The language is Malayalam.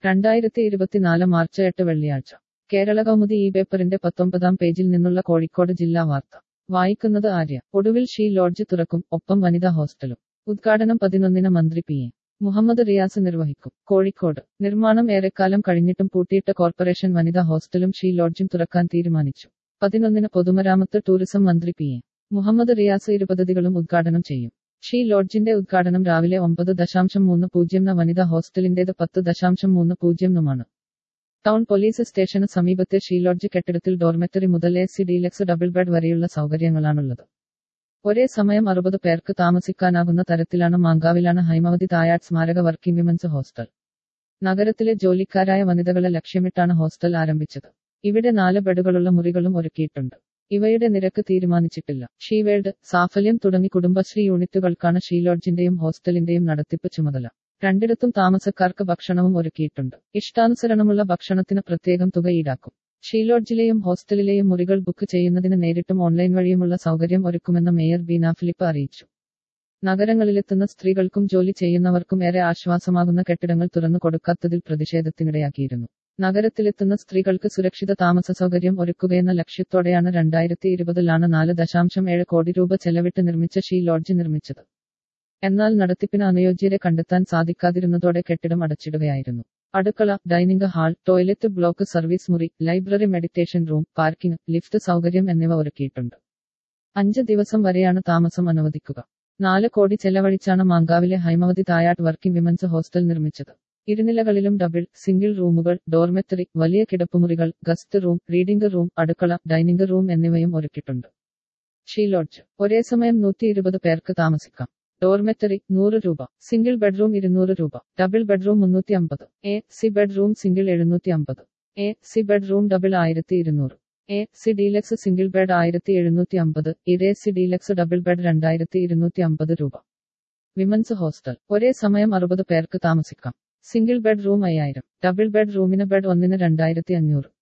രണ്ടായിരത്തി ഇരുപത്തിനാല് മാർച്ച് എട്ട് വെള്ളിയാഴ്ച കേരള കൗമുദി ഈ പേപ്പറിന്റെ പത്തൊമ്പതാം പേജിൽ നിന്നുള്ള കോഴിക്കോട് ജില്ലാ വാർത്ത വായിക്കുന്നത് ആര്യ ഒടുവിൽ ഷീ ലോഡ്ജ് തുറക്കും ഒപ്പം വനിതാ ഹോസ്റ്റലും ഉദ്ഘാടനം പതിനൊന്നിന് മന്ത്രി പി എ മുഹമ്മദ് റിയാസ് നിർവഹിക്കും കോഴിക്കോട് നിർമ്മാണം ഏറെക്കാലം കഴിഞ്ഞിട്ടും പൂട്ടിയിട്ട കോർപ്പറേഷൻ വനിതാ ഹോസ്റ്റലും ഷീ ലോഡ്ജും തുറക്കാൻ തീരുമാനിച്ചു പതിനൊന്നിന് പൊതുമരാമത്ത് ടൂറിസം മന്ത്രി പി എ മുഹമ്മദ് റിയാസ് ഇരു പദ്ധതികളും ഉദ്ഘാടനം ചെയ്യും ഷീ ലോഡ്ജിന്റെ ഉദ്ഘാടനം രാവിലെ ഒമ്പത് ദശാംശം മൂന്ന് പൂജ്യം ന വനിതാ ഹോസ്റ്റലിന്റേത് പത്ത് ദശാംശം മൂന്ന് പൂജ്യം നുമാണ് ടൗൺ പോലീസ് സ്റ്റേഷന് സമീപത്തെ ഷീ ലോഡ്ജ് കെട്ടിടത്തിൽ ഡോർമെറ്ററി മുതൽ A C deluxe double bed വരെയുള്ള സൗകര്യങ്ങളാണുള്ളത് ഒരേ സമയം അറുപത് പേർക്ക് താമസിക്കാനാകുന്ന തരത്തിലാണ് മാങ്കാവിലാണ് ഹൈമവതി തായാട്ട് സ്മാരക വർക്കിംഗ് വിമൻസ് ഹോസ്റ്റൽ നഗരത്തിലെ ജോലിക്കാരായ വനിതകളെ ലക്ഷ്യമിട്ടാണ് ഹോസ്റ്റൽ ആരംഭിച്ചത് ഇവിടെ നാല് ബെഡുകളുള്ള മുറികളും ഒരുക്കിയിട്ടുണ്ട് ഇവയുടെ നിരക്ക് തീരുമാനിച്ചിട്ടില്ല ഷീവേൾഡ് സാഫല്യം തുടങ്ങി കുടുംബശ്രീ യൂണിറ്റുകൾക്കാണ് ഷീ ലോഡ്ജിന്റെയും ഹോസ്റ്റലിന്റെയും നടത്തിപ്പ് ചുമതല രണ്ടിടത്തും താമസക്കാർക്ക് ഭക്ഷണവും ഒരുക്കിയിട്ടുണ്ട് ഇഷ്ടാനുസരണമുള്ള ഭക്ഷണത്തിന് പ്രത്യേകം തുക ഈടാക്കും ഷീ ലോഡ്ജിലെയും ഹോസ്റ്റലിലെയും മുറികൾ ബുക്ക് ചെയ്യുന്നതിന് നേരിട്ടും ഓൺലൈൻ വഴിയുമുള്ള സൗകര്യം ഒരുക്കുമെന്ന് മേയർ ബീന ഫിലിപ്പ് അറിയിച്ചു നഗരങ്ങളിലെത്തുന്ന സ്ത്രീകൾക്കും ജോലി ചെയ്യുന്നവർക്കും ഏറെ ആശ്വാസമാകുന്ന കെട്ടിടങ്ങൾ തുറന്നു കൊടുക്കാത്തതിൽ പ്രതിഷേധത്തിനിടയാക്കിയിരുന്നു നഗരത്തിലെത്തുന്ന സ്ത്രീകൾക്ക് സുരക്ഷിത താമസ സൗകര്യം ഒരുക്കുകയെന്ന ലക്ഷ്യത്തോടെയാണ് രണ്ടായിരത്തി ഇരുപതിലാണ് നാല് ദശാംശം ഏഴ് കോടി രൂപ ചെലവിട്ട് നിർമ്മിച്ച ഷീ ലോഡ്ജ് നിർമ്മിച്ചത് എന്നാൽ നടത്തിപ്പിന് അനുയോജ്യരെ കണ്ടെത്താൻ സാധിക്കാതിരുന്നതോടെ കെട്ടിടം അടച്ചിടുകയായിരുന്നു അടുക്കള dining hall toilet block service മുറി library meditation room parking lift സൗകര്യം എന്നിവ ഒരുക്കിയിട്ടുണ്ട് അഞ്ച് ദിവസം വരെയാണ് താമസം അനുവദിക്കുക നാല് കോടി ചെലവഴിച്ചാണ് മാങ്കാവിലെ Haimavathi Thayat working women's hostel നിർമ്മിച്ചത് ഇരുനിലകളിലും ഡബിൾ സിംഗിൾ റൂമുകൾ ഡോർമെറ്ററി വലിയ കിടപ്പുമുറികൾ ഗസ്റ്റ് റൂം റീഡിംഗ് റൂം അടുക്കള ഡൈനിംഗ് റൂം എന്നിവയും ഒരുക്കിയിട്ടുണ്ട് ഷീ ലോഡ്ജ് ഒരേ സമയം നൂറ്റി ഇരുപത് പേർക്ക് താമസിക്കാം ഡോർമെറ്ററി നൂറ് രൂപ സിംഗിൾ ബെഡ്റൂം ഇരുന്നൂറ് രൂപ ഡബിൾ ബെഡ്റൂം മുന്നൂറ്റി അമ്പത് എ സി ബെഡ്റൂം സിംഗിൾ എഴുന്നൂറ്റി അമ്പത് എ സി ബെഡ്റൂം ഡബിൾ ആയിരത്തി ഇരുന്നൂറ് A C deluxe single bed ആയിരത്തി എഴുന്നൂറ്റി അമ്പത് ഇരേ സി ഡീലക്സ് ഡബിൾ ബെഡ് രണ്ടായിരത്തി ഇരുന്നൂറ്റി അമ്പത് രൂപ വിമൻസ് ഹോസ്റ്റൽ ഒരേ സമയം അറുപത് പേർക്ക് താമസിക്കാം സിംഗിൾ ബെഡ് റൂം അയ്യായിരം ഡബിൾ ബെഡ് റൂമിന് ബെഡ് ഒന്നിന് രണ്ടായിരത്തി അഞ്ഞൂറ്